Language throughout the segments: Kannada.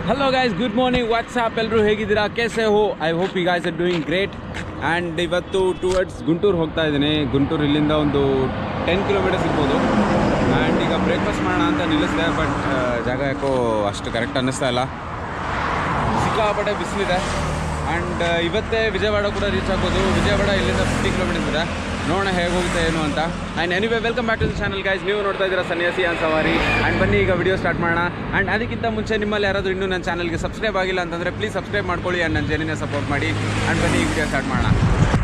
Hello guys good morning what's up ಎಲ್ಲರೂ ಹೇಗಿದ್ದೀರಾ ಕೇಸೆ ಹೋ I hope you guys are doing great and ಇವತ್ತು ಟುವರ್ಡ್ಸ್ ಗುಂಟೂರು ಹೋಗ್ತಾ ಇದ್ದೀನಿ ಗುಂಟೂರು ಇಲ್ಲಿಂದ ಒಂದು ಟೆನ್ ಕಿಲೋಮೀಟರ್ಸ್ ಇರ್ಬೋದು ಆ್ಯಂಡ್ ಈಗ ಬ್ರೇಕ್ಫಾಸ್ಟ್ ಮಾಡೋಣ ಅಂತ ನಿಲ್ಲಿಸಿದೆ ಬಟ್ ಜಾಗ ಯಾಕೋ ಅಷ್ಟು ಕರೆಕ್ಟ್ ಅನ್ನಿಸ್ತಾ ಇಲ್ಲ ಸಿಕ್ಕಾಪಟ್ಟೆ ಬಿಸಿಲಿದೆ ಆ್ಯಂಡ್ ಇವತ್ತೇ ವಿಜಯವಾಡ ಕೂಡ ರೀಚ್ ಆಗ್ಬೋದು ವಿಜಯವಾಡ ಇಲ್ಲಿಂದ ಫಿಫ್ಟಿ ಕಿಲೋಮೀಟರ್ಸ್ ಇದೆ ನೋಡೋಣ ಹೇಗೆ ಹೋಗುತ್ತೆ ಏನು ಅಂತ and anyway welcome back to the channel guys ನೀವು ನೋಡ್ತಾ ಇದ್ದೀರಾ ಸನ್ಯಾಸಿ ಆನ್ ಸವಾರಿ ಆ್ಯಂಡ್ ಬನ್ನಿ ಈಗ ವಿಡಿಯೋ ಸ್ಟಾರ್ಟ್ ಮಾಡೋಣ ಆ್ಯಂಡ್ ಅದಕ್ಕಿಂತ ಮುಂಚೆ ನಿಮ್ಮಲ್ಲಿ ಯಾರಾದರೂ ಇನ್ನೂ ನನ್ನ ಚಾನಲ್ಗೆ ಸಬ್ಸ್ಕ್ರೈಬ್ ಆಗಿಲ್ಲ ಅಂತಂದರೆ ಪ್ಲೀಸ್ ಸಬ್ಸ್ಕ್ರೈಬ್ ಮಾಡ್ಕೊಳ್ಳಿ ಆ್ಯಂಡ್ ನನ್ನ ಜರ್ನಿನ ಸಪೋರ್ಟ್ ಮಾಡಿ ಆ್ಯಂಡ್ ಬನ್ನಿ ಈ ವಿಡಿಯೋ ಸ್ಟಾರ್ಟ್ ಮಾಡೋಣ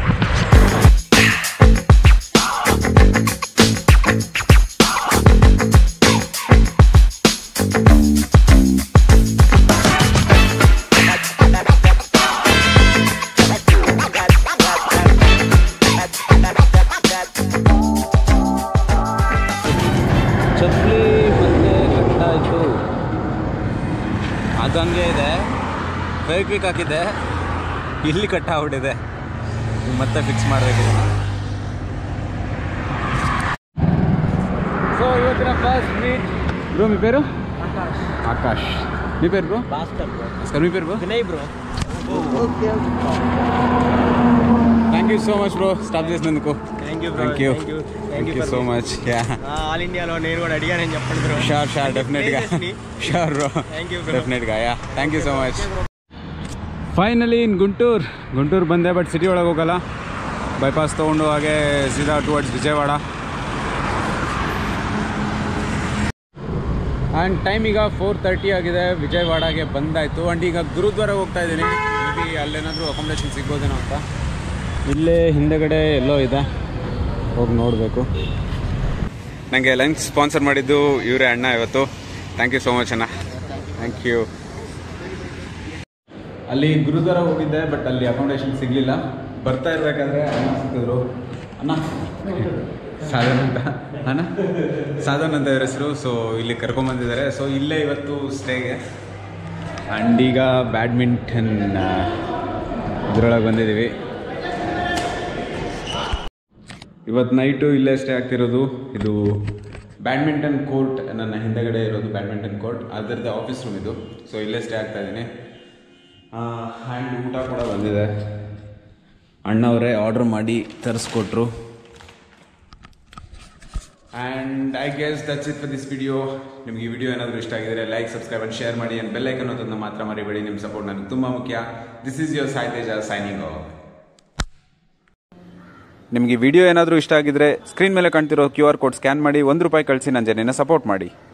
ಚಪ್ಪಲಿ ಮತ್ತೆ ಕಟ್ಟಾಯಿತು ಅದು ಹಂಗೆ ಇದೆ ಫೇವಿಕ್ವಿಕ್ ಹಾಕಿದೆ ಇಲ್ಲಿ ಕಟ್ಟಾಗ್ಬಿಟ್ಟಿದೆ ಈಗ ಮತ್ತೆ ಫಿಕ್ಸ್ ಮಾಡಬೇಕು ಸೊ ಇವತ್ತಿನ ಫಸ್ಟ್ ಮೀಟ್ ಬ್ರೋ మీ పేరు ఆకాష్ మీ పేరు బ్రో భాస్కర్ బ్రో భాస్కర్ మీ పేరు bro Vinay bro thank you so much bro stop చేసినందుకు thank you bro thank you thank you thank you so much ya all ఇండియాలో నేను కూడా అడిగానని చెప్పండి బ్రో షూర్ షూర్ డెఫినెట్గా sure bro Thank you, bro. ಡೆಫಿನೆಟ್గా ya thank you so much finally in Guntur Guntur ಬಂದೆ ಬಟ್ ಸಿಟಿ ಒಳಗೆ ಹೋಗಲ್ಲ ಬೈಪಾಸ್ ತೊಗೊಂಡು ಹಾಗೆ ಸೀದಾ ಟುವರ್ಡ್ಸ್ ವಿಜಯವಾಡ ಆ್ಯಂಡ್ ಟೈಮ್ ಈಗ ಫೋರ್ ತರ್ಟಿ ಆಗಿದೆ ವಿಜಯವಾಡಗೆ ಬಂದಾಯಿತು ಆ್ಯಂಡ್ ಈಗ ಗುರುದ್ವಾರ ಹೋಗ್ತಾ ಇದ್ದೀನಿ ಮೇ ಬಿ ಅಲ್ಲೇನಾದರೂ ಅಕಾಮಿಡೇಷನ್ ಸಿಗ್ಬೋದೇನೋ ಅಂತ ಇಲ್ಲೇ ಹಿಂದೆಗಡೆ ಎಲ್ಲೋ ಇದೆ ಹೋಗಿ ನೋಡಬೇಕು ನನಗೆ ಲಂಚ್ ಸ್ಪಾನ್ಸರ್ ಮಾಡಿದ್ದು ಇವರೇ ಅಣ್ಣ ಇವತ್ತು ಥ್ಯಾಂಕ್ ಯು ಸೋ ಮಚ್ ಅಣ್ಣ ಥ್ಯಾಂಕ್ ಯು ಅಲ್ಲಿ ಗುರುದ್ವಾರ ಹೋಗಿದ್ದೆ ಬಟ್ ಅಲ್ಲಿ ಅಕಾಮಿಡೇಷನ್ ಸಿಗಲಿಲ್ಲ ಬರ್ತಾ ಇರಬೇಕಾದ್ರೆ ಅಣ್ಣ ಸಿಕ್ಕಿದ್ರು ಅಣ್ಣ ಸಾಧನ್ ಅಂತ ಅಣ್ಣ ಸಾಧನ್ ಅಂತ ಇವ್ರ ಹೆಸರು ಸೊ ಇಲ್ಲಿ ಕರ್ಕೊಂಬಂದಿದ್ದಾರೆ ಸೊ ಇಲ್ಲೇ ಇವತ್ತು ಸ್ಟೇಗೆ ಆ್ಯಂಡ್ ಈಗ ಬ್ಯಾಡ್ಮಿಂಟನ್ ಇದರೊಳಗೆ ಬಂದಿದ್ದೀವಿ ಇವತ್ತು ನೈಟು ಇಲ್ಲೇ ಸ್ಟೇ ಆಗ್ತಿರೋದು ಇದು ಬ್ಯಾಡ್ಮಿಂಟನ್ ಕೋರ್ಟ್ ನನ್ನ ಹಿಂದೆಗಡೆ ಇರೋದು ಬ್ಯಾಡ್ಮಿಂಟನ್ ಕೋರ್ಟ್ ಅದರದ್ದು ಆಫೀಸ್ ರೂಮ್ ಇದು ಸೊ ಇಲ್ಲೇ ಸ್ಟೇ ಆಗ್ತಾ ಇದ್ದೀನಿ ಹ್ಯಾಂಡ್ ಊಟ ಕೂಡ ಬಂದಿದೆ ಅಣ್ಣವರೇ ಆರ್ಡ್ರ್ ಮಾಡಿ ತರಿಸ್ಕೊಟ್ರು and I guess that's it for this video ನಿಮಗೆ ಈ ವಿಡಿಯೋ ಏನಾದರೂ ಇಷ್ಟ ಆಗಿದ್ರೆ ಲೈಕ್ ಸಬ್ಸ್ಕ್ರೈಬ್ ಆ್ಯಂಡ್ ಶೇರ್ ಮಾಡಿ ಆ್ಯಂಡ್ ಬೆಲ್ಲೈಕನ್ ಅನ್ನೋದನ್ನು ಮಾತ್ರ ಮರಿಬೇಡಿ ನಿಮ್ಮ ಸಪೋರ್ಟ್ ನನಗೆ ತುಂಬ ಮುಖ್ಯ this is your Sai Teja signing ನಿಮಗೆ ವಿಡಿಯೋ ಏನಾದರೂ ಇಷ್ಟ ಆಗಿದ್ರೆ ಸ್ಕ್ರೀನ್ ಮೇಲೆ ಕಾಣ್ತಿರೋ ಕ್ಯೂ ಆರ್ ಕೋಡ್ ಸ್ಕ್ಯಾನ್ ಮಾಡಿ ಒಂದು ರೂಪಾಯಿ ಕಳಿಸಿ ನನ್ನ ಜರ್ನಿನ ಸಪೋರ್ಟ್ ಮಾಡಿ